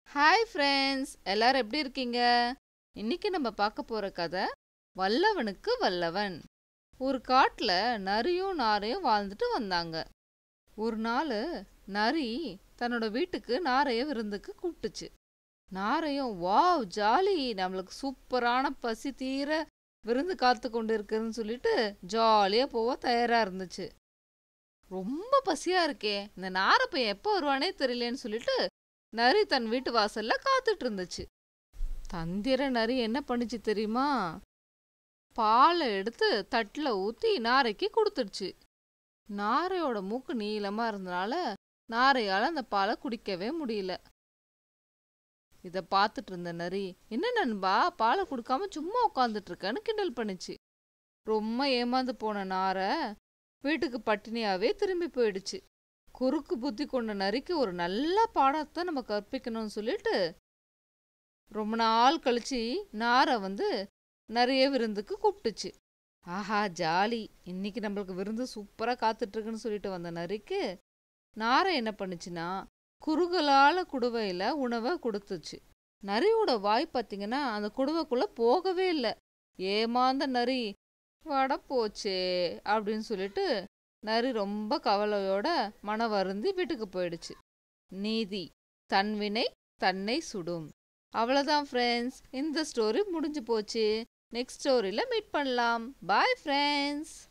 hi friends எல்லாரும் எப்படி இருக்கீங்க இன்னைக்கு நம்ம பார்க்க போற கதை வல்லவனுக்கு வல்லவன் ஒரு காட்டுல நரியும் நாரையும் வாழ்ந்துட்டு வந்தாங்க ஒரு நாள் நரி தன்னோட வீட்டுக்கு நாரைய விருந்துக்கு கூப்பிட்டுச்சு நாரையும் வாவ் ஜாலி நம்மளுக்கு சூப்பரான பசி தீர விருந்து காத்து கொண்டு இருக்குன்னு சொல்லிட்டு ஜாலியா போக தயாரா இருந்துச்சு ரொம்ப பசியா இருக்கே இந்த நாரை பையன் எப்போ வருவானே தெரியலேன்னு சொல்லிட்டு நரி தன் வீட்டு வாசல்ல காத்துட்டு இருந்துச்சு தந்திர நரி என்ன பண்ணுச்சு தெரியுமா பாலை எடுத்து தட்டுல ஊத்தி நாரைக்கு கொடுத்துடுச்சு நாரையோட மூக்கு நீளமா இருந்தனால நாரையால அந்த பாலை குடிக்கவே முடியல இத பார்த்துட்டு இருந்த நரி என்ன நண்பா பாலை குடுக்காம சும்மா உட்காந்துட்டு இருக்கன்னு கிண்டல் பண்ணுச்சு ரொம்ப ஏமாந்து போன நாரை வீட்டுக்கு பட்டினியாவே திரும்பி போயிடுச்சு குறுக்கு புத்தி கொண்ட நரிக்கு ஒரு நல்ல பாடத்தை நம்ம கற்பிக்கணும்னு சொல்லிட்டு ரொம்ப நாள் கழிச்சு நாரை வந்து நிறைய விருந்துக்கு கூப்பிட்டுச்சு ஆஹா ஜாலி இன்னைக்கு நம்மளுக்கு விருந்து சூப்பரா காத்துட்டு இருக்குன்னு சொல்லிட்டு வந்த நரிக்கு நாரை என்ன பண்ணுச்சுன்னா குறுகலால குடுவையில உணவை கொடுத்துச்சு நரியோட வாய் பார்த்தீங்கன்னா அந்த குடுவைக்குள்ள போகவே இல்லை ஏமாந்த நரி வட போச்சே அப்படின்னு சொல்லிட்டு நரி ரொம்ப கவலையோட மன வருந்தி வீட்டுக்கு போயிடுச்சு நீதி தன்வினை தன்னை சுடும் அவ்வளோதான் ஃப்ரெண்ட்ஸ் இந்த ஸ்டோரி முடிஞ்சு போச்சு நெக்ஸ்ட் ஸ்டோரியில் மீட் பண்ணலாம் பாய் ஃப்ரெண்ட்ஸ்